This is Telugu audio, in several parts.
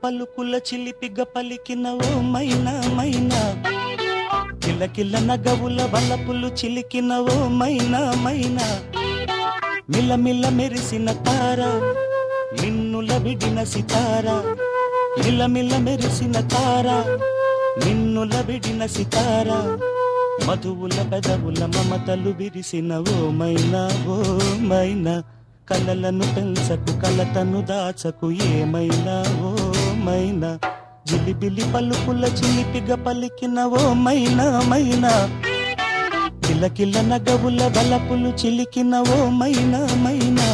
పలుకుల చిలిపిగ పలికిన ఓ మైనా మైనా కిలకిల నగవుల వలపులు చిలికిన ఓ మైనా మైనా మిలమిల మెరిసిన తార నిన్నుల విడిన సితార మిలమిల మెరిసిన తార నిన్నుల విడిన సితార మధువుల పెదవుల మమతలు విరిసిన ఓ మైనా ఓ మైనా కలలను పెంచకు కలతను దాచకు ఏమైనా ఓ మైనా జిలిబిలి పలుకుల చిలిపిగ పలికిన ఓ మైనా మైనా కిలకిల నగవుల బలపులు చిలికిన ఓ మైనా మైనా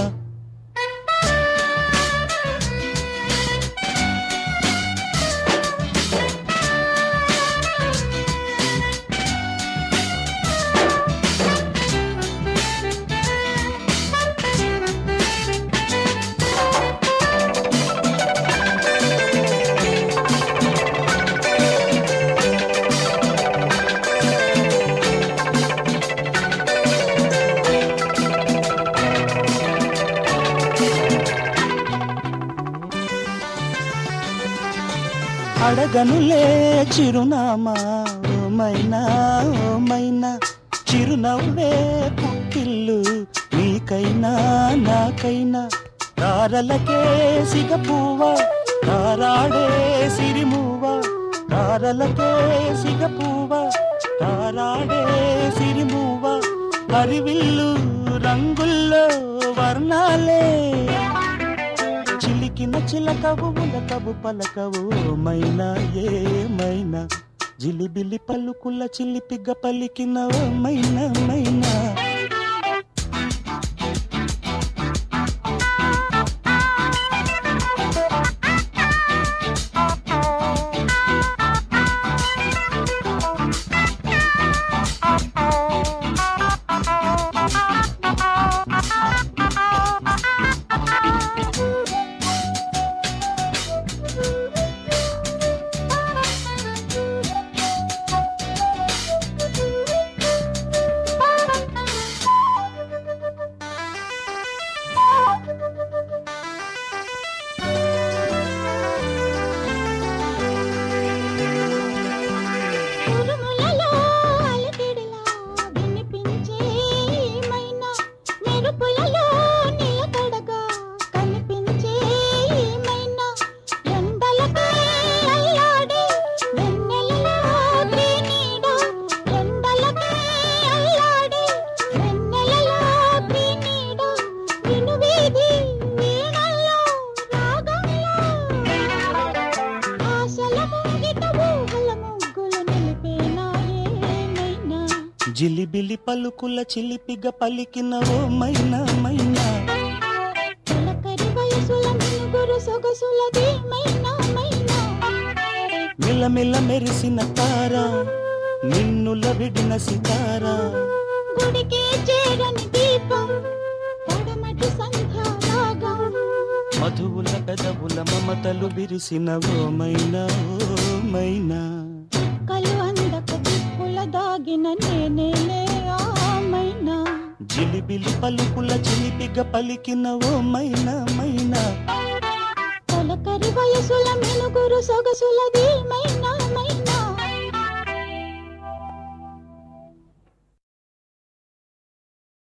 అడగనులే చిరునామా ఓ మైనా ఓ మైనా చిరునవ్వే పుట్టిల్లు నీకైనా నాకైనా తారలకే సిగపువ్వ తారాడే సిరిమువ్వ తారలకే సిగపువ్వ తారాడే సిరిమువ్వ హరివిల్లు రంగుల్లో వర్ణాలే చిలికిన చిలకవు ఉలకవు పలకవు మైనా ఏమైనా జిలిబిలి పలుకుల చిలిపిగ పలికిన ఓ మైనా మైనా ఉరుములలో అలకిడిలా వినిపించే ఈ మైనా, మెరుపులలో నిలకడగా కనిపించే ఈ మైనా, ఎండలపై అల్లాడే వెన్నెలలో క్రీనీడ, ఎండలపై అల్లాడే వెన్నెలలో క్రీనీడ, వినువీధి వీణల్లో రాగంలో ఆశల ముంగిట ఊహల ముగ్గులు నిలిపేనా ఏమైనా జిలిబిలి పలుకుల చిలిపిగ పలికిన ఓ మైనా మైనా చిలకరి వయసుల మినుగురు సొగసులది మైనా మైనా మిలమిల మెరిసిన తార నిన్నుల విడిన సితార గుడికి చేరని దీపం పడమటి సంధ్యారాగం మధువుల పెదవుల మమతలు విరిసిన ఓ మైనా ఓ మైనా కలు అందక దిక్కుల దాగిన నేనేలే ఆ మైనా జిలిబిలి పలుకుల చిలిపిగ పలికిన ఓ మైనా మైనా తొలకరి వయసుల మినుగురు సొగసులది మైనా